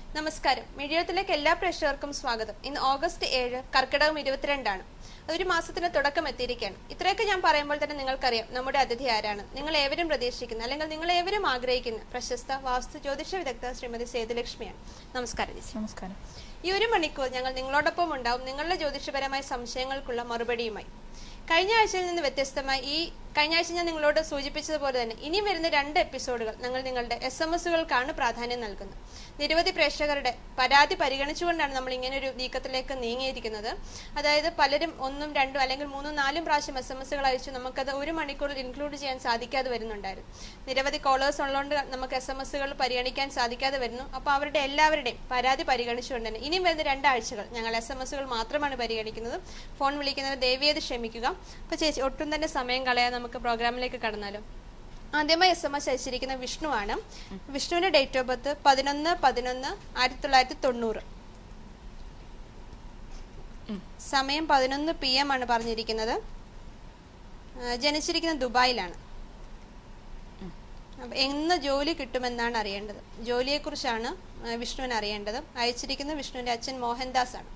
നമസ്കാരം മിഴിയത്തിലേക്ക് എല്ലാ പ്രേക്ഷകർക്കും സ്വാഗതം ഇന്ന് ഓഗസ്റ്റ് ഏഴ് കർക്കിടകം ഇരുപത്തിരണ്ടാണ് ഒരു മാസത്തിന് തുടക്കം എത്തിയിരിക്കുകയാണ് ഇത്രയൊക്കെ ഞാൻ പറയുമ്പോൾ തന്നെ നിങ്ങൾക്കറിയാം നമ്മുടെ അതിഥി ആരാണ് നിങ്ങൾ ഏവരും പ്രതീക്ഷിക്കുന്ന അല്ലെങ്കിൽ നിങ്ങൾ ഏവരും ആഗ്രഹിക്കുന്ന പ്രശസ്ത വാസ്തു ജ്യോതിഷ വിദഗ്ധ ശ്രീമതി സേതുലക്ഷ്മിയാണ് നമസ്കാരം ചേച്ചി നമസ്കാരം ഈ ഒരു മണിക്കൂർ ഞങ്ങൾ നിങ്ങളോടൊപ്പം ഉണ്ടാവും നിങ്ങളുടെ ജ്യോതിഷപരമായ സംശയങ്ങൾക്കുള്ള മറുപടിയുമായി കഴിഞ്ഞ ആഴ്ചയിൽ നിന്ന് വ്യത്യസ്തമായി ഈ കഴിഞ്ഞ ആഴ്ച ഞാൻ നിങ്ങളോട് സൂചിപ്പിച്ചതുപോലെ തന്നെ ഇനി വരുന്ന രണ്ട് എപ്പിസോഡുകൾ ഞങ്ങൾ നിങ്ങളുടെ എസ് എം എസുകൾക്കാണ് പ്രാധാന്യം നൽകുന്നത് നിരവധി പ്രേക്ഷകരുടെ പരാതി പരിഗണിച്ചുകൊണ്ടാണ് നമ്മൾ ഇങ്ങനെ ഒരു നീക്കത്തിലേക്ക് നീങ്ങിയിരിക്കുന്നത് അതായത് പലരും ഒന്നും രണ്ടും അല്ലെങ്കിൽ മൂന്നും നാലും പ്രാവശ്യം എസ് എം എസുകൾ അയച്ചു നമുക്കത് ഒരു മണിക്കൂറിൽ ഇൻക്ലൂഡ് ചെയ്യാൻ സാധിക്കാതെ വരുന്നുണ്ടായിരുന്നു നിരവധി കോളേഴ്സ് ഉള്ളതുകൊണ്ട് നമുക്ക് എസ് എം എസുകൾ പരിഗണിക്കാൻ സാധിക്കാതെ വരുന്നു അപ്പോൾ അവരുടെ എല്ലാവരുടെയും പരാതി പരിഗണിച്ചുകൊണ്ട് തന്നെ ഇനിയും വരുന്ന രണ്ടാഴ്ചകൾ ഞങ്ങൾ എസ് എം എസുകൾ മാത്രമാണ് പരിഗണിക്കുന്നത് ഫോൺ വിളിക്കുന്നവർ ദയവേത് ക്ഷമിക്കുക അപ്പൊ ചേച്ചി ഒട്ടും തന്നെ സമയം കളയാൻ നമുക്ക് പ്രോഗ്രാമിലേക്ക് കടന്നാലോ ആദ്യമായി എസ് എം എസ് അയച്ചിരിക്കുന്ന വിഷ്ണുവാണ് വിഷ്ണുവിന്റെ ഡേറ്റ് ഓഫ് ബർത്ത് പതിനൊന്ന് പതിനൊന്ന് ആയിരത്തി തൊള്ളായിരത്തി തൊണ്ണൂറ് സമയം പതിനൊന്ന് പി എം ആണ് പറഞ്ഞിരിക്കുന്നത് ആ, ജനിച്ചിരിക്കുന്നത് ദുബായിലാണ് അപ്പൊ എന്ന് ജോലി കിട്ടുമെന്നാണ് അറിയേണ്ടത് ജോലിയെക്കുറിച്ചാണ് ആ, വിഷ്ണുവിന് അറിയേണ്ടത് അയച്ചിരിക്കുന്നത് വിഷ്ണുവിന്റെ അച്ഛൻ മോഹൻദാസ് ആണ്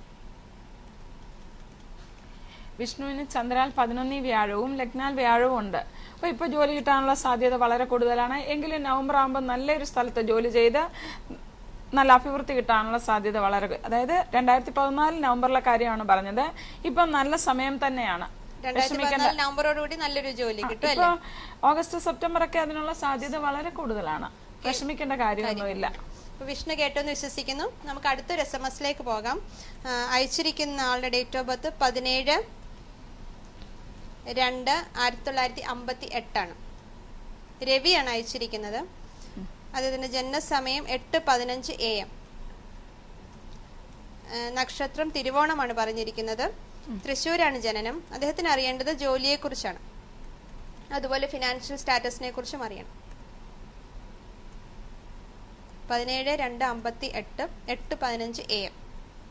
വിഷ്ണുവിന് ചന്ദ്രാൽ പതിനൊന്നി വ്യാഴവും ലഗ്നാൽ വ്യാഴവും ഉണ്ട് അപ്പോൾ ഇപ്പോൾ ജോലി കിട്ടാനുള്ള സാധ്യത വളരെ കൂടുതലാണ് എങ്കിലും നവംബർ ആകുമ്പോൾ നല്ലൊരു സ്ഥലത്ത് ജോലി ചെയ്ത് നല്ല അഭിവൃദ്ധി കിട്ടാനുള്ള സാധ്യത വളരെ കു- അതായത് രണ്ടായിരത്തി പതിനാല് നവംബറിലെ കാര്യമാണ് പറഞ്ഞത് ഇപ്പം നല്ല സമയം തന്നെയാണ് രണ്ടായിരത്തി പതിനാല് നവംബറോടുകൂടി നല്ലൊരു ജോലി കിട്ടും അല്ലേ ഇപ്പോൾ ഓഗസ്റ്റ് സെപ്റ്റംബർ ഒക്കെ അതിനുള്ള സാധ്യത വളരെ കൂടുതലാണ് വിഷമിക്കേണ്ട കാര്യമൊന്നുമില്ല അപ്പൊ വിഷ്ണു കേട്ടെന്ന് വിശ്വസിക്കുന്നു നമുക്ക് അടുത്തൊരു എസ് എം എസിലേക്ക് പോകാം ആ, അയച്ചിരിക്കുന്ന ആളുടെ ഡേറ്റ് ഓഫ് ബർത്ത് പതിനേഴ് രണ്ട് ആയിരത്തി തൊള്ളായിരത്തി അമ്പത്തി എട്ടാണ് രവിയാണ് അയച്ചിരിക്കുന്നത് അദ്ദേഹത്തിന്റെ ജനനസമയം എട്ട് പതിനഞ്ച് എ എം നക്ഷത്രം തിരുവോണമാണ് പറഞ്ഞിരിക്കുന്നത് തൃശ്ശൂരാണ് ജനനം അദ്ദേഹത്തിന് അറിയേണ്ടത് ജോലിയെക്കുറിച്ചാണ് അതുപോലെ ഫിനാൻഷ്യൽ സ്റ്റാറ്റസിനെ കുറിച്ചും അറിയണം പതിനേഴ് രണ്ട് അമ്പത്തി എട്ട് എട്ട് പതിനഞ്ച് എ എം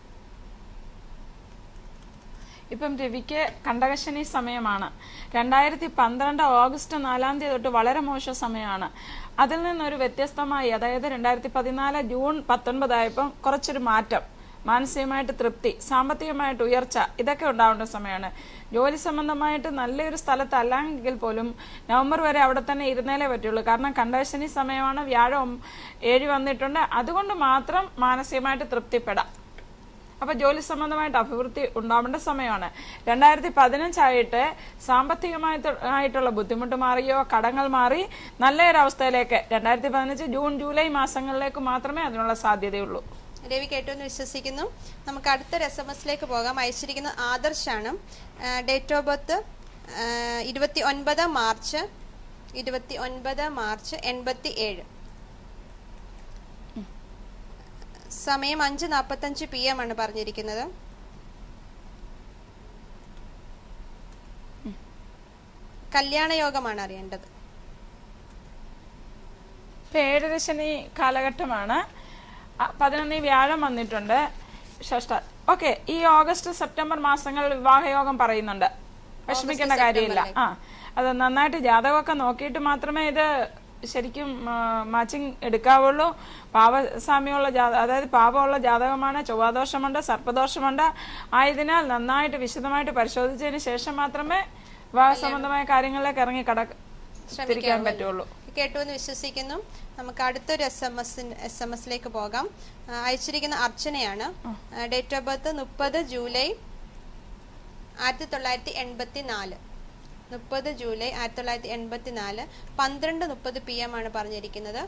ഇപ്പം രവിക്ക് കണ്ടകശനി സമയമാണ് രണ്ടായിരത്തി പന്ത്രണ്ട് ഓഗസ്റ്റ് നാലാം തീയതി തൊട്ട് വളരെ മോശം സമയമാണ് അതിൽ നിന്നൊരു വ്യത്യസ്തമായി അതായത് രണ്ടായിരത്തി പതിനാല് ജൂൺ പത്തൊൻപതായപ്പം കുറച്ചൊരു മാറ്റം മാനസികമായിട്ട് തൃപ്തി സാമ്പത്തികമായിട്ട് ഉയർച്ച ഇതൊക്കെ ഉണ്ടാവേണ്ട സമയമാണ് ജോലി സംബന്ധമായിട്ട് നല്ലൊരു സ്ഥലത്തല്ലെങ്കിൽ പോലും നവംബർ വരെ അവിടെ തന്നെ ഇരുന്നേലേ പറ്റുള്ളൂ കാരണം കണ്ടകശനി സമയമാണ് വ്യാഴം ഏഴ് വന്നിട്ടുണ്ട് അതുകൊണ്ട് മാത്രം മാനസികമായിട്ട് തൃപ്തിപ്പെടാം അപ്പൊ ജോലി സംബന്ധമായിട്ട് അഭിവൃദ്ധി ഉണ്ടാവേണ്ട സമയമാണ് രണ്ടായിരത്തി പതിനഞ്ചായിട്ട് സാമ്പത്തികമായിട്ട് ആയിട്ടുള്ള ബുദ്ധിമുട്ട് മാറിയോ കടങ്ങൾ മാറി നല്ലൊരു അവസ്ഥയിലേക്ക് രണ്ടായിരത്തി പതിനഞ്ച് ജൂൺ ജൂലൈ മാസങ്ങളിലേക്ക് മാത്രമേ അതിനുള്ള സാധ്യതയുള്ളൂ രവി കേട്ടു എന്ന് വിശ്വസിക്കുന്നു നമുക്ക് അടുത്ത എസ് എം എസിലേക്ക് പോകാം അയച്ചിരിക്കുന്നത് ആദർശാണ് ഡേറ്റ് ഓഫ് ബർത്ത് ഇരുപത്തി ഒൻപത് മാർച്ച് ഇരുപത്തി ഒൻപത് മാർച്ച് എൺപത്തി ഏഴ് സമയം അഞ്ച് നാൽപ്പത്തഞ്ച് പി എം ആണ് പറഞ്ഞിരിക്കുന്നത് കല്യാണ യോഗമാണ് അറിയേണ്ടത് ഇപ്പൊ ഏഴര ശനി കാലഘട്ടമാണ് അ- പതിനൊന്ന് വ്യാഴം വന്നിട്ടുണ്ട് ഷഷ്ട ഓക്കെ ഈ ഓഗസ്റ്റ് സെപ്റ്റംബർ മാസങ്ങളിൽ വിവാഹയോഗം പറയുന്നുണ്ട് വിഷമിക്കേണ്ട കാര്യമില്ല ആ അത് നന്നായിട്ട് ജാതകമൊക്കെ നോക്കിയിട്ട് മാത്രമേ ഇത് ശരിക്കും മാച്ചിങ് എടുക്കാവുള്ളൂ പാപസാമ്യമുള്ള ജാത അതായത് പാപമുള്ള ജാതകമാണ് ചൊവ്വാദോഷമുണ്ട് സർപ്പദോഷമുണ്ട് ആയതിനാൽ നന്നായിട്ട് വിശദമായിട്ട് പരിശോധിച്ചതിന് ശേഷം മാത്രമേ വിവാഹ സംബന്ധമായ കാര്യങ്ങളിലേക്ക് ഇറങ്ങി കട തിരിക്കാൻ പറ്റുള്ളൂ കേട്ടു എന്ന് വിശ്വസിക്കുന്നു നമുക്ക് അടുത്തൊരു S M S S M എസിലേക്ക് പോകാം ആ, അയച്ചിരിക്കുന്ന അർച്ചനയാണ് ഡേറ്റ് ഓഫ് ബർത്ത് മുപ്പത് ജൂലൈ ആയിരത്തി തൊള്ളായിരത്തി എൺപത്തി നാല് മുപ്പത് ജൂലൈ ആയിരത്തി തൊള്ളായിരത്തി എൺപത്തി നാല് പന്ത്രണ്ട് മുപ്പത് പി എം ആണ് പറഞ്ഞിരിക്കുന്നത്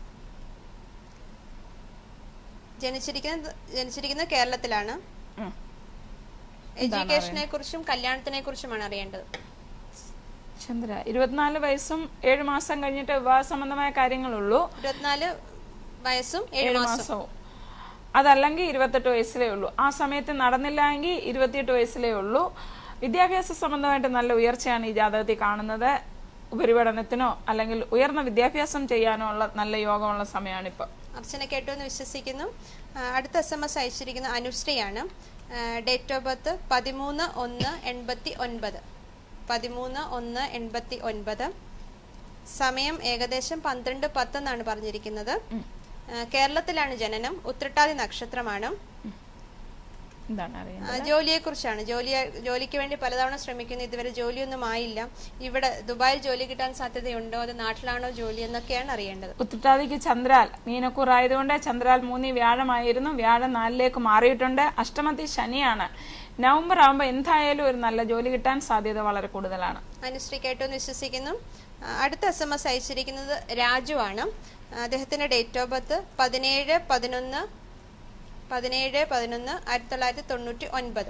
ജനിച്ചിരിക്കുന്നത് ജനിച്ചിരിക്കുന്നത് കേരളത്തിലാണ് ഉം. എഡ്യൂക്കേഷനെ കുറിച്ചും കല്യാണത്തിനെ കുറിച്ചുമാണ് അറിയേണ്ടത് ചന്ദ്ര ഇരുപത്തിനാല് വയസ്സും ഏഴു മാസം കഴിഞ്ഞിട്ട് വിവാഹ സംബന്ധമായ കാര്യങ്ങളുള്ളൂ ഇരുപത്തിനാല് വയസ്സും ഏഴ് ഏഴു മാസം മാസവും അതല്ലെങ്കിൽ ഇരുപത്തെട്ട് വയസ്സിലേ ഉള്ളൂ ആ സമയത്ത് നടന്നില്ല എങ്കിൽ ഇരുപത്തിയെട്ട് വയസ്സിലേ ഉള്ളൂ വിദ്യാഭ്യാസ സംബന്ധമായിട്ട് നല്ല ഉയർച്ചയാണ് ഈ ജാതകത്തിൽ കാണുന്നത് ഉപരിപഠനത്തിനോ അല്ലെങ്കിൽ ഉയർന്ന വിദ്യാഭ്യാസം ചെയ്യാനോ ഉള്ള നല്ല യോഗമുള്ള സമയമാണ് ഇപ്പൊ അർച്ചന കേട്ടു എന്ന് വിശ്വസിക്കുന്നു ആ, അടുത്ത എസ് എം എസ് അയച്ചിരിക്കുന്ന അനുശ്രീയാണ് ഡേറ്റ് ഓഫ് ബർത്ത് പതിമൂന്ന് ഒന്ന് എൺപത്തി ഒൻപത് പതിമൂന്ന് ഒന്ന് എൺപത്തി ഒൻപത് സമയം ഏകദേശം പന്ത്രണ്ട് പത്ത് എന്നാണ് പറഞ്ഞിരിക്കുന്നത് ആ, കേരളത്തിലാണ് ജനനം ഉത്രട്ടാതി നക്ഷത്രമാണ് എന്താണ് അറിയുന്നത് ആ, ജോലിയെക്കുറിച്ചാണ് ജോലി ജോലിക്ക് വേണ്ടി പലതവണ ശ്രമിക്കുന്നു ഇതുവരെ ജോലിയൊന്നും ആയില്ല ഇവിടെ ദുബായിൽ ജോലി കിട്ടാൻ സാധ്യതയുണ്ടോ അത് നാട്ടിലാണോ ജോലി എന്നൊക്കെയാണ് അറിയേണ്ടത് ഉത്രട്ടാതിക്ക് ചന്ദ്രാൽ മീനക്കൂർ ആയതുകൊണ്ട് ചന്ദ്രാൽ മൂന്നി വ്യാഴമായിരുന്നു വ്യാഴം നാലിലേക്ക് മാറിയിട്ടുണ്ട് അഷ്ടമത്തി ശനിയാണ് നവംബർ ആകുമ്പോൾ എന്തായാലും ഒരു നല്ല ജോലി കിട്ടാൻ സാധ്യത വളരെ കൂടുതലാണ് അനുശ്രീ കേട്ടു എന്ന് വിശ്വസിക്കുന്നു ആ, അടുത്ത എസ് എം എസ് അയച്ചിരിക്കുന്നത് രാജു ആണ് അദ്ദേഹത്തിന്റെ ഡേറ്റ് ഓഫ് ബർത്ത് പതിനേഴ് പതിനൊന്ന് പതിനേഴ് പതിനൊന്ന് ആയിരത്തി തൊള്ളായിരത്തി തൊണ്ണൂറ്റി ഒൻപത്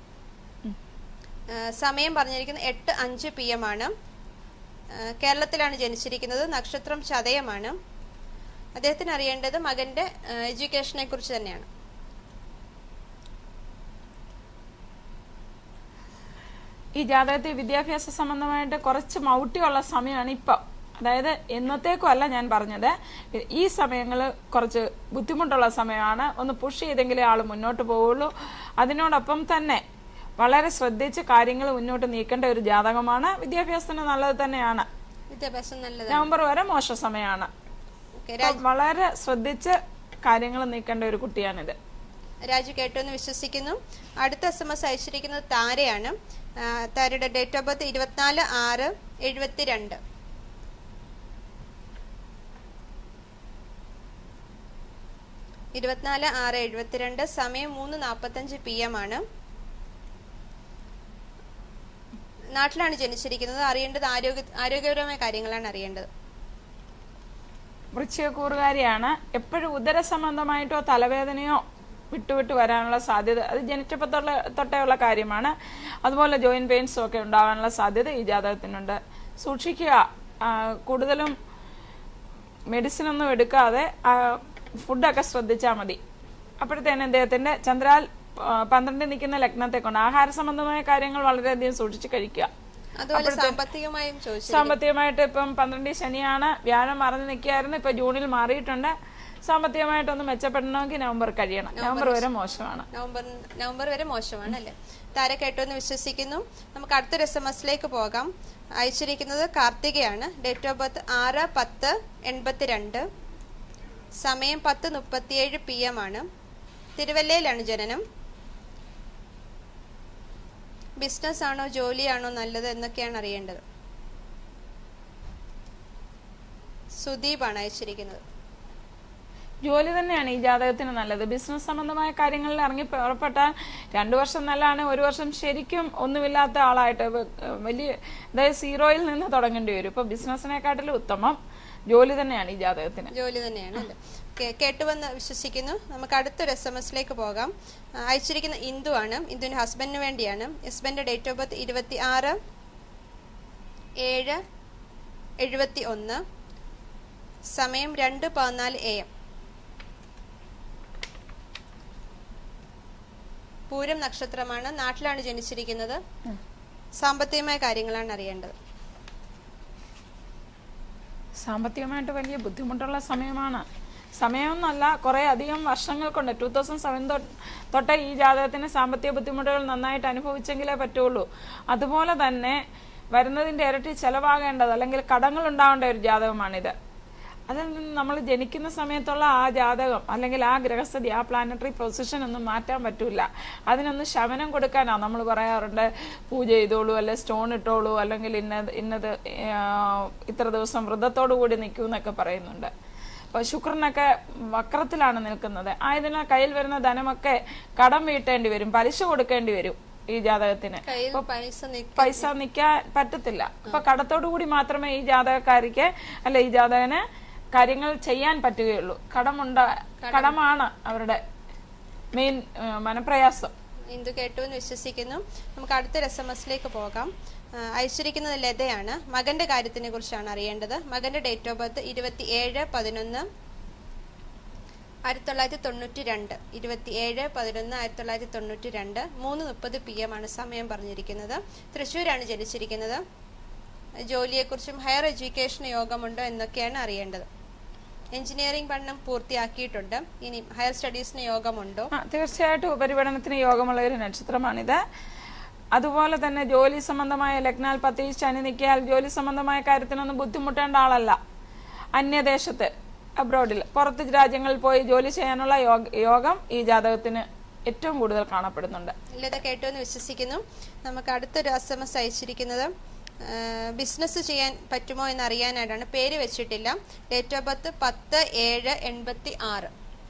ആ, സമയം പറഞ്ഞിരിക്കുന്നത് എട്ട് അഞ്ച് പി എം ആണ് ആ, കേരളത്തിലാണ് ജനിച്ചിരിക്കുന്നത് നക്ഷത്രം ചതയമാണ് അദ്ദേഹത്തിന് അറിയേണ്ടത് മകന്റെ എഡ്യൂക്കേഷനെ കുറിച്ച് തന്നെയാണ് ഈ ജാതകത്തിൽ വിദ്യാഭ്യാസ സംബന്ധമായിട്ട് കുറച്ച് മൗട്ടിയുള്ള സമയമാണ് ഇപ്പം അതായത് എന്നത്തേക്കും അല്ല ഞാൻ പറഞ്ഞത് ഈ സമയങ്ങൾ കുറച്ച് ബുദ്ധിമുട്ടുള്ള സമയമാണ് ഒന്ന് പുഷ് ചെയ്തെങ്കിലേ ആൾ മുന്നോട്ട് പോവുള്ളൂ അതിനോടൊപ്പം തന്നെ വളരെ ശ്രദ്ധിച്ച് കാര്യങ്ങൾ മുന്നോട്ട് നീക്കേണ്ട ഒരു ജാതകമാണ് വിദ്യാഭ്യാസത്തിന് നല്ലത് തന്നെയാണ് വിദ്യാഭ്യാസം നല്ലതാണ് നവംബർ വരെ മോശ സമയമാണ് ഓക്കെ അപ്പം വളരെ ശ്രദ്ധിച്ച് കാര്യങ്ങൾ നീക്കേണ്ട ഒരു കുട്ടിയാണിത് രാജു കേട്ടു എന്ന് വിശ്വസിക്കുന്നു അടുത്ത എസ് എം എസ് അയച്ചിരിക്കുന്നത് താരയാണ് ആ, താരയുടെ ഡേറ്റ് ഓഫ് ബർത്ത് ഇരുപത്തിനാല് ആറ് എഴുപത്തിരണ്ട് ഇരുപത്തിനാല് ആറ് എഴുപത്തിരണ്ട് സമയം മൂന്ന് നാൽപ്പത്തഞ്ച് പി എം ആണ് നാട്ടിലാണ് ജനിച്ചിരിക്കുന്നത് അറിയേണ്ടത് ആരോഗ്യ ആരോഗ്യപരമായ കാര്യങ്ങളാണ് അറിയേണ്ടത് വൃശ്ചികക്കൂറുകാരിയാണ് എപ്പോഴും ഉദര സംബന്ധമായിട്ടോ തലവേദനയോ വിട്ടുവിട്ട് വരാനുള്ള സാധ്യത അത് ജനിച്ചപ്പോൾ തൊള്ള തൊട്ടേയുള്ള കാര്യമാണ് അതുപോലെ ജോയിന്റ് പെയിൻസും ഒക്കെ ഉണ്ടാകാനുള്ള സാധ്യത ഈ ജാതകത്തിനുണ്ട് സൂക്ഷിക്കുക ആ, കൂടുതലും മെഡിസിൻ ഒന്നും എടുക്കാതെ ആ, ഫുഡൊക്കെ ശ്രദ്ധിച്ചാൽ മതി അപ്പോഴത്തേന് അദ്ദേഹത്തിന്റെ ചന്ദ്രാൽ ആ, പന്ത്രണ്ടിൽ നിൽക്കുന്ന ലഗ്നത്തെ കൊണ്ട് ആഹാര സംബന്ധമായ കാര്യങ്ങൾ വളരെയധികം സൂക്ഷിച്ച് കഴിക്കുക അതുപോലെ സാമ്പത്തികമായും ചോദിച്ചു സാമ്പത്തികമായിട്ട് ഇപ്പം പന്ത്രണ്ടിൽ ശനിയാണ് വ്യാഴം മറന്നു നിൽക്കുകയായിരുന്നു ഇപ്പൊ ജൂണിൽ മാറിയിട്ടുണ്ട് സാമ്പത്തികമായിട്ടൊന്ന് മെച്ചപ്പെടണമെങ്കിൽ നവംബർ കഴിയണം നവംബർ വരെ മോശമാണ് നവംബർ നവംബർ വരെ മോശമാണ് അല്ലേ താര കേട്ടു എന്ന് വിശ്വസിക്കുന്നു നമുക്ക് അടുത്തൊരു എസ് എം എസിലേക്ക് പോകാം അയച്ചിരിക്കുന്നത് കാർത്തികയാണ് ഡേറ്റ് ഓഫ് ബർത്ത് ആറ് പത്ത് എൺപത്തിരണ്ട് സമയം പത്ത് മുപ്പത്തിയേഴ് പി എം ആണ് തിരുവല്ലയിലാണ് ജനനം ബിസിനസ് ആണോ ജോലിയാണോ നല്ലത് എന്നൊക്കെയാണ് അറിയേണ്ടത് സുദീപാണ് അയച്ചിരിക്കുന്നത് ജോലി തന്നെയാണ് ഈ ജാതകത്തിന് നല്ലത് ബിസിനസ് സംബന്ധമായ കാര്യങ്ങളിൽ ഇറങ്ങി പുറപ്പെട്ടാൽ രണ്ടു വർഷം നല്ലതാണ് ഒരു വർഷം ശരിക്കും ഒന്നുമില്ലാത്ത ആളായിട്ട് വ- വലിയ അതായത് സീറോയിൽ നിന്ന് തുടങ്ങേണ്ടി വരും ഇപ്പൊ ബിസിനസ്സിനെക്കാട്ടിലും ഉത്തമം ജോലി തന്നെയാണ് ഈ ജാതകത്തിന് ജോലി തന്നെയാണ് അല്ലേ കേ- കേട്ടുവെന്ന് വിശ്വസിക്കുന്നു നമുക്ക് അടുത്തൊരു എസ് എം എസിലേക്ക് പോകാം ആ, അയച്ചിരിക്കുന്ന ഇന്ദു ആണ് ഇന്ദുവിന്റെ ഹസ്ബൻഡിന് വേണ്ടിയാണ് ഹസ്ബൻഡ് ഡേറ്റ് ഓഫ് ബർത്ത് ഇരുപത്തി ആറ് ഏഴ് എഴുപത്തി ഒന്ന് സമയം രണ്ട് പതിനാല് എ എം പൂരം നക്ഷത്രമാണ് നാട്ടിലാണ് ജനിച്ചിരിക്കുന്നത് സാമ്പത്തികമായ കാര്യങ്ങളാണ് അറിയേണ്ടത് സാമ്പത്തികമായിട്ട് വലിയ ബുദ്ധിമുട്ടുള്ള സമയമാണ് സമയമൊന്നല്ല കുറേ അധികം വർഷങ്ങൾ കൊണ്ട് ടൂ തൗസൻഡ് സെവൻ തൊട്ട് ഈ ജാതകത്തിന് സാമ്പത്തിക ബുദ്ധിമുട്ടുകൾ നന്നായിട്ട് അനുഭവിച്ചെങ്കിലേ പറ്റുള്ളൂ അതുപോലെ തന്നെ വരുന്നതിന്റെ ഇരട്ടി ചെലവാകേണ്ടത് അല്ലെങ്കിൽ കടങ്ങൾ ഉണ്ടാവേണ്ട ഒരു ജാതകമാണിത് അതിൽ നിന്ന് നമ്മൾ ജനിക്കുന്ന സമയത്തുള്ള ആ ജാതകം അല്ലെങ്കിൽ ആ ഗ്രഹസ്ഥിതി ആ പ്ലാനറ്ററി പൊസിഷൻ ഒന്നും മാറ്റാൻ പറ്റൂല അതിനൊന്ന് ശമനം കൊടുക്കാനാണ് നമ്മൾ പറയാറുണ്ട് പൂജ ചെയ്തോളൂ അല്ലെ സ്റ്റോൺ ഇട്ടോളൂ അല്ലെങ്കിൽ ഇന്നത് ഇന്നത് ആ, ഇത്ര ദിവസം വ്രതത്തോടു കൂടി നിൽക്കൂ എന്നൊക്കെ പറയുന്നുണ്ട് അപ്പൊ ശുക്രനൊക്കെ വക്രത്തിലാണ് നിൽക്കുന്നത് ആയതിനാൽ കയ്യിൽ വരുന്ന ധനമൊക്കെ കടം വീട്ടേണ്ടി വരും പലിശ കൊടുക്കേണ്ടി വരും ഈ ജാതകത്തിന് കയ്യിൽ പൈസ നിൽക്കും പൈസ നിൽക്കാൻ പറ്റത്തില്ല അപ്പൊ കടത്തോടു കൂടി മാത്രമേ ഈ ജാതകക്കാരിക്ക് അല്ല ഈ ജാതകന് കാര്യങ്ങൾ ചെയ്യാൻ പറ്റുകയുള്ളൂ കടമുണ്ട കടമാണ് അവരുടെ മെയിൻ മനപ്രയാസം ഇന്ദു കേട്ടു എന്ന് വിശ്വസിക്കുന്നു നമുക്ക് അടുത്ത എസ് എം എസിലേക്ക് പോകാം ആ, അയച്ചിരിക്കുന്നത് ലതയാണ് മകന്റെ കാര്യത്തിനെ കുറിച്ചാണ് അറിയേണ്ടത് മകന്റെ ഡേറ്റ് ഓഫ് ബർത്ത് ഇരുപത്തി ഏഴ് പതിനൊന്ന് ആയിരത്തി തൊള്ളായിരത്തി തൊണ്ണൂറ്റി രണ്ട് ഇരുപത്തി ഏഴ് പതിനൊന്ന് ആയിരത്തി തൊള്ളായിരത്തി തൊണ്ണൂറ്റി രണ്ട് മൂന്ന് മുപ്പത് പി എം ആണ് സമയം പറഞ്ഞിരിക്കുന്നത് തൃശ്ശൂരാണ് ജനിച്ചിരിക്കുന്നത് ജോലിയെക്കുറിച്ചും ഹയർ എഡ്യൂക്കേഷൻ യോഗമുണ്ടോ എന്നൊക്കെയാണ് അറിയേണ്ടത് എഞ്ചിനീയറിംഗ് പഠനം പൂർത്തിയാക്കിയിട്ടുണ്ട് ഇനി ഹയർ സ്റ്റഡീസിന് യോഗമുണ്ടോ ആ, തീർച്ചയായിട്ടും ഉപരിപഠനത്തിന് യോഗമുള്ള ഒരു നക്ഷത്രമാണിത് അതുപോലെ തന്നെ ജോലി സംബന്ധമായ ലഗ്നാൽ പത്തി ശനി നിൽക്കിയാൽ ജോലി സംബന്ധമായ കാര്യത്തിനൊന്നും ബുദ്ധിമുട്ടേണ്ട ആളല്ല അന്യദേശത്ത് അബ്രോഡിൽ പുറത്ത് രാജ്യങ്ങളിൽ പോയി ജോലി ചെയ്യാനുള്ള യോഗ- യോഗം ഈ ജാതകത്തിന് ഏറ്റവും കൂടുതൽ കാണപ്പെടുന്നുണ്ട് ലത കേട്ടു എന്ന് വിശ്വസിക്കുന്നു നമുക്ക് അടുത്തൊരു എസ് അയച്ചിരിക്കുന്നത് ബിസിനസ് ചെയ്യാൻ പറ്റുമോ എന്ന് അറിയാനായിട്ടാണ് പേര് വെച്ചിട്ടില്ല ഡേറ്റ് ഓഫ് ബർത്ത് പത്ത് ഏഴ് എൺപത്തി ആറ്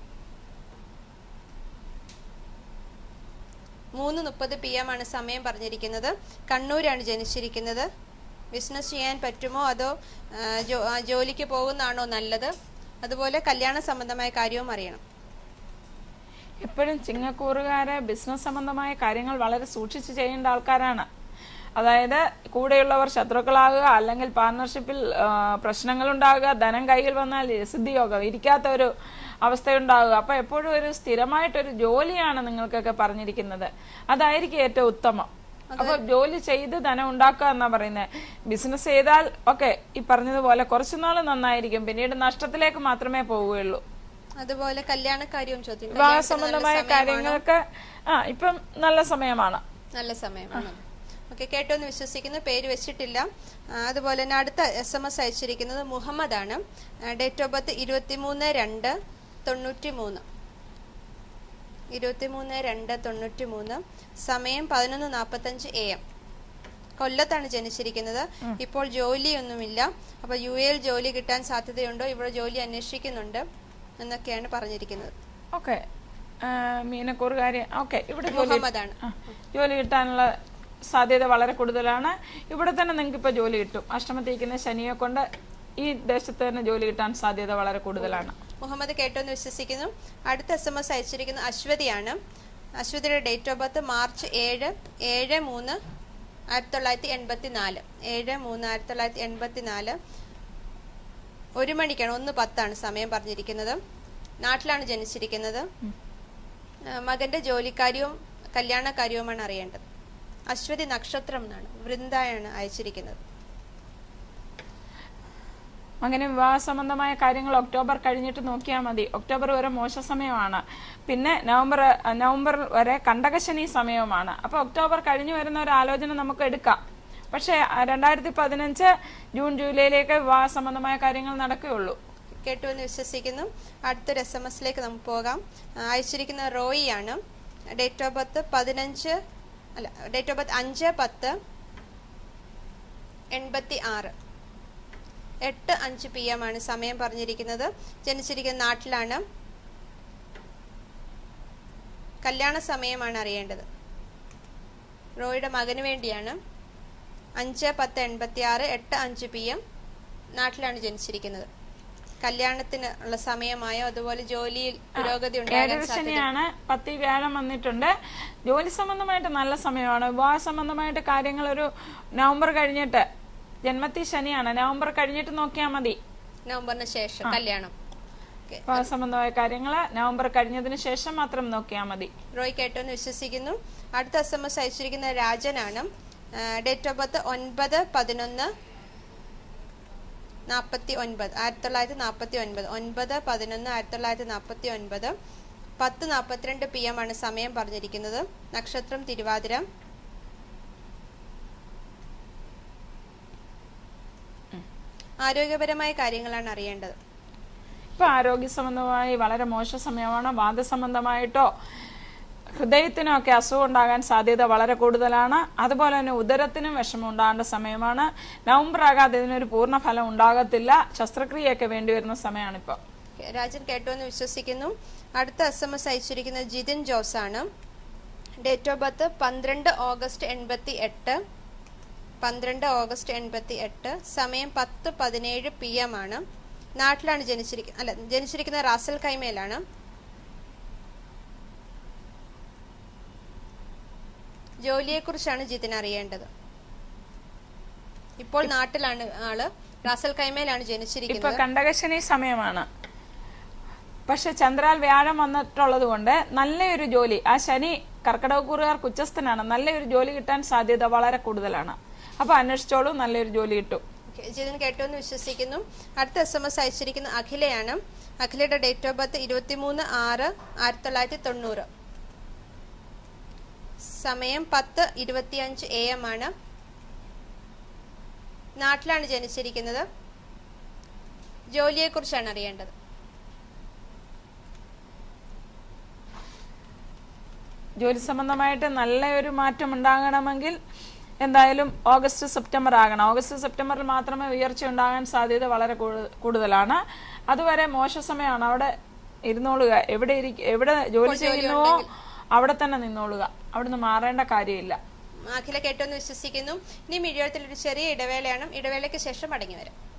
മൂന്ന് മുപ്പത് പി എം ആണ് സമയം പറഞ്ഞിരിക്കുന്നത് കണ്ണൂരാണ് ജനിച്ചിരിക്കുന്നത് ബിസിനസ് ചെയ്യാൻ പറ്റുമോ അതോ ആ, ജോ- ആ, ജോലിക്ക് പോകുന്നതാണോ നല്ലത് അതുപോലെ കല്യാണ സംബന്ധമായ കാര്യവും അറിയണം എപ്പോഴും ചിങ്ങക്കൂറുകാരെ ബിസിനസ് സംബന്ധമായ കാര്യങ്ങൾ വളരെ സൂക്ഷിച്ച് ചെയ്യേണ്ട ആൾക്കാരാണ് അതായത് കൂടെയുള്ളവർ ശത്രുക്കളാകുക അല്ലെങ്കിൽ പാർട്ണർഷിപ്പിൽ പ്രശ്നങ്ങൾ ഉണ്ടാകുക ധനം കയ്യിൽ വന്നാൽ സിദ്ധിയോഗം ഇരിക്കാത്ത ഒരു അവസ്ഥയുണ്ടാകുക അപ്പൊ എപ്പോഴും ഒരു സ്ഥിരമായിട്ടൊരു ജോലിയാണ് നിങ്ങൾക്കൊക്കെ പറഞ്ഞിരിക്കുന്നത് അതായിരിക്കും ഏറ്റവും ഉത്തമം അപ്പൊ ജോലി ചെയ്ത് ധനം ഉണ്ടാക്കുക എന്നാ പറയുന്നത് ബിസിനസ് ചെയ്താൽ ഓക്കെ ഈ പറഞ്ഞതുപോലെ കുറച്ചുനാൾ നന്നായിരിക്കും പിന്നീട് നഷ്ടത്തിലേക്ക് മാത്രമേ പോവുകയുള്ളൂ അതുപോലെ കല്യാണ കാര്യവും ചോദ്യം വിവാഹ കല്യാണത്തിന് നല്ല സംബന്ധമായ സമയമാണോ? കാര്യങ്ങൾക്ക് ആ ഇപ്പം നല്ല സമയമാണ് നല്ല സമയമാണ് ഓക്കെ കേട്ടോ എന്ന് വിശ്വസിക്കുന്നു പേര് വെച്ചിട്ടില്ല ആ, അതുപോലെ തന്നെ അടുത്ത എസ് എം എസ് അയച്ചിരിക്കുന്നത് മുഹമ്മദ് ആണ് ഡേറ്റ് ഓഫ് ബർത്ത് ഇരുപത്തിമൂന്ന് രണ്ട് തൊണ്ണൂറ്റി മൂന്ന് ഇരുപത്തിമൂന്ന് രണ്ട് തൊണ്ണൂറ്റി മൂന്ന് സമയം പതിനൊന്ന് നാൽപ്പത്തഞ്ച് എ എം കൊല്ലത്താണ് ജനിച്ചിരിക്കുന്നത് ഇപ്പോൾ ജോലിയൊന്നുമില്ല അപ്പൊ യു എയിൽ ജോലി കിട്ടാൻ സാധ്യതയുണ്ടോ ഇവിടെ ജോലി അന്വേഷിക്കുന്നുണ്ട് എന്നൊക്കെയാണ് പറഞ്ഞിരിക്കുന്നത് ഓക്കെ മീനക്കൂറുകാരി ഓക്കെ ഇവിടെ ജോലി മുഹമ്മദാണ് ആ, ജോലി കിട്ടാനുള്ള സാധ്യത വളരെ കൂടുതലാണ് ഇവിടെ തന്നെ നിങ്ങൾക്ക് ഇപ്പോൾ ജോലി കിട്ടും അഷ്ടമത്തിരിക്കുന്ന ശനിയെ കൊണ്ട് ഈ ദേശത്ത് തന്നെ ജോലി കിട്ടാൻ സാധ്യത വളരെ കൂടുതലാണ് മുഹമ്മദ് കേട്ടോന്ന് വിശ്വസിക്കുന്നു അടുത്ത എസ് എം എസ് അയച്ചിരിക്കുന്നത് അശ്വതിയാണ് അശ്വതിയുടെ ഡേറ്റ് ഓഫ് ബർത്ത് മാർച്ച് ഏഴ് ഏഴ് മൂന്ന് ആയിരത്തി തൊള്ളായിരത്തി എൺപത്തി നാല് ഏഴ് മൂന്ന് ആയിരത്തി തൊള്ളായിരത്തി എൺപത്തി നാല് ഒരു മണിക്കാണ് ഒന്ന് പത്താണ് സമയം പറഞ്ഞിരിക്കുന്നത് നാട്ടിലാണ് ജനിച്ചിരിക്കുന്നത് ആ, മകന്റെ ജോലിക്കാര്യവും കല്യാണക്കാര്യവുമാണ് അറിയേണ്ടത് അശ്വതി നക്ഷത്രം എന്നാണ് വൃന്ദയാണ് അയച്ചിരിക്കുന്നത് അങ്ങനെ വിവാഹ സംബന്ധമായ കാര്യങ്ങൾ ഒക്ടോബർ കഴിഞ്ഞിട്ട് നോക്കിയാൽ മതി ഒക്ടോബർ വരെ മോശ സമയമാണ് പിന്നെ നവംബർ നവംബർ വരെ കണ്ടകശനി സമയവുമാണ് അപ്പൊ ഒക്ടോബർ കഴിഞ്ഞു വരുന്ന ഒരു ആലോചന നമുക്ക് എടുക്കാം പക്ഷേ രണ്ടായിരത്തി പതിനഞ്ച് ജൂൺ ജൂലൈയിലേക്ക് വിവാഹ സംബന്ധമായ കാര്യങ്ങൾ നടക്കുകയുള്ളൂ കേട്ടു എന്ന് വിശ്വസിക്കുന്നു അടുത്തൊരു എസ് എം എസിലേക്ക് നമുക്ക് പോകാം ആ, അയച്ചിരിക്കുന്ന റോയി ആണ് ഡേറ്റ് ഓഫ് ബർത്ത് പതിനഞ്ച് അല്ല ഡേറ്റ് ഓഫ് ബർത്ത് അഞ്ച് പത്ത് എൺപത്തി ആറ് എട്ട് അഞ്ച് പി എം ആണ് സമയം പറഞ്ഞിരിക്കുന്നത് ജനിച്ചിരിക്കുന്ന നാട്ടിലാണ് കല്യാണ സമയമാണ് അറിയേണ്ടത് റോയിയുടെ മകന് വേണ്ടിയാണ് അഞ്ച് പത്ത് എൺപത്തി ആറ് എട്ട് അഞ്ച് പി എം നാട്ടിലാണ് ജനിച്ചിരിക്കുന്നത് കല്യാണത്തിന് ഉള്ള സമയമായോ അതുപോലെ ജോലിയിൽ പുരോഗതി ഉണ്ടാകാൻ ഏഴര ശനിയാണ് പത്തി വ്യാഴം വന്നിട്ടുണ്ട് ജോലി സംബന്ധമായിട്ട് നല്ല സമയമാണ് വിവാഹ സംബന്ധമായിട്ട് കാര്യങ്ങൾ ഒരു നവംബർ കഴിഞ്ഞിട്ട് ജന്മത്തി ശനിയാണ് നവംബർ കഴിഞ്ഞിട്ട് നോക്കിയാൽ മതി നവംബറിന് ശേഷം കല്യാണം ഓക്കെ വിവാഹ സംബന്ധമായ കാര്യങ്ങൾ നവംബർ കഴിഞ്ഞതിന് ശേഷം മാത്രം നോക്കിയാൽ മതി റോയ് കേട്ടോ എന്ന് വിശ്വസിക്കുന്നു അടുത്ത എസ് എം എസ് അയച്ചിരിക്കുന്ന രാജനാണ് ഡേറ്റ് ഓഫ് ബർത്ത് ഒൻപത് പതിനൊന്ന് നാൽപ്പത്തി ഒൻപത് ആയിരത്തി തൊള്ളായിരത്തി നാൽപ്പത്തി ഒൻപത് ഒൻപത് പതിനൊന്ന് ആയിരത്തി തൊള്ളായിരത്തി നാൽപ്പത്തി ഒൻപത് പത്ത് നാൽപ്പത്തിരണ്ട് പി എം ആണ് സമയം പറഞ്ഞിരിക്കുന്നത് നക്ഷത്രം തിരുവാതിര ആരോഗ്യപരമായ കാര്യങ്ങളാണ് അറിയേണ്ടത് ഇപ്പൊ ആരോഗ്യ സംബന്ധമായി വളരെ മോശ സമയമാണ് വാദസംബന്ധമായിട്ടോ ഹൃദയത്തിനും ഒക്കെ അസുഖം ഉണ്ടാകാൻ സാധ്യത വളരെ കൂടുതലാണ് അതുപോലെ തന്നെ ഉദരത്തിനും വിഷമം ഉണ്ടാകേണ്ട സമയമാണ് നവംബർ ആകാതെ ഇതിനൊരു പൂർണ്ണ ഫലം ഉണ്ടാകത്തില്ല ശസ്ത്രക്രിയയൊക്കെ വേണ്ടി വരുന്ന സമയമാണിപ്പോൾ രാജൻ കേട്ടു എന്ന് വിശ്വസിക്കുന്നു അടുത്ത എസ് എം എസ് അയച്ചിരിക്കുന്നത് ജിതിൻ ജോസ് ആണ് ഡേറ്റ് ഓഫ് ബർത്ത് പന്ത്രണ്ട് ഓഗസ്റ്റ് എൺപത്തി എട്ട് പന്ത്രണ്ട് ഓഗസ്റ്റ് എൺപത്തി എട്ട് സമയം പത്ത് പതിനേഴ് പി എം ആണ് നാട്ടിലാണ് ജനിച്ചിരിക്കുന്നത് അല്ല ജനിച്ചിരിക്കുന്ന റാസൽ കൈമയിലാണ് ജോലിയെക്കുറിച്ചാണ് ജിതിൻ അറിയേണ്ടത് ഇപ്പോൾ നാട്ടിലാണ് ആള് റാസൽ കൈമയിലാണ് ഇപ്പൊ ജനിച്ചിരിക്കുന്നത് കണ്ടകശനി സമയമാണ് പക്ഷെ ചന്ദ്രാൽ വ്യാഴം വന്നിട്ടുള്ളത് കൊണ്ട് നല്ലൊരു ജോലി ആ ശനി കർക്കിടകക്കൂറുകാർ കുറ്റസ്ഥനാണ് നല്ലൊരു ജോലി കിട്ടാൻ സാധ്യത വളരെ കൂടുതലാണ് അപ്പൊ അന്വേഷിച്ചോളൂ നല്ലൊരു ജോലി കിട്ടും ഓക്കേ, ജിതിൻ കേട്ടു എന്ന് വിശ്വസിക്കുന്നു അടുത്ത എസ് എം എസ് അയച്ചിരിക്കുന്ന അഖിലയാണ് അഖിലയുടെ ഡേറ്റ് ഓഫ് ബർത്ത് ഇരുപത്തിമൂന്ന് ആറ് ആയിരത്തി തൊള്ളായിരത്തി തൊണ്ണൂറ് സമയം പത്ത് ഇരുപത്തിയഞ്ച് എ എം ആണ് നാട്ടിലാണ് ജനിച്ചിരിക്കുന്നത് ജോലിയെക്കുറിച്ചാണ് അറിയേണ്ടത് ജോലി സംബന്ധമായിട്ട് നല്ല ഒരു മാറ്റം ഉണ്ടാകണമെങ്കിൽ എന്തായാലും ഓഗസ്റ്റ് സെപ്റ്റംബർ ആകണം ഓഗസ്റ്റ് സെപ്റ്റംബറിൽ മാത്രമേ ഉയർച്ച ഉണ്ടാകാൻ സാധ്യത വളരെ കൂടു- കൂടുതലാണ് അതുവരെ മോശ സമയമാണ് അവിടെ ഇരുന്നോളുക എവിടെ ഇരിക്ക എവിടെ ജോലി ചെയ്യുന്നുവോ അവിടെ തന്നെ നിന്നോളുക അവിടുന്ന് മാറേണ്ട കാര്യമില്ല അഖില കേട്ടോന്ന് വിശ്വസിക്കുന്നു ഇനി മിഴിയോളത്തിൽ ഒരു ചെറിയ ഇടവേളയാണ് ഇടവേളയ്ക്ക് ശേഷം മടങ്ങി വരാം